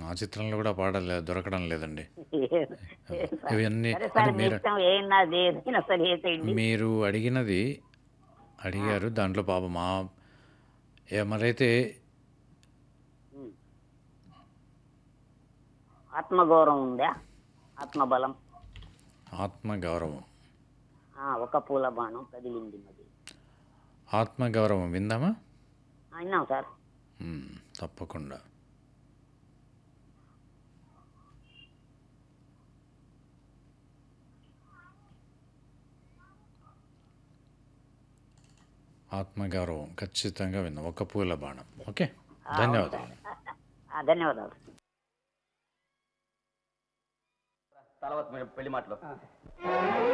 ఆ చిత్రంలో కూడా పాడలే దొరకడం లేదండి సరే ఇవన్నీ సార్ అంటే మీ మీరు ఇష్టం ఏం నాది ఏదైనా సరే వేసేయండి మీరు అడిగినది అడిగారు దాంట్లో పాపం మా ఏ- మరైతే ఆత్మగౌరవం ఉందా ఆత్మబలం ఆత్మగౌరవం ఆ, ఒక పూల బాణం కదిలింది మరి ఆత్మగౌరవం విందామా ఆ, విన్నాం సార్ మ్మ్, తప్పకుండా ఆత్మగౌరవం ఖచ్చితంగా విందాం ఒక పూల బాణం ఓకే ధన్యవాదాలు ఆ, ధన్యవాదాలు తర్వాత పెళ్లి మాటలు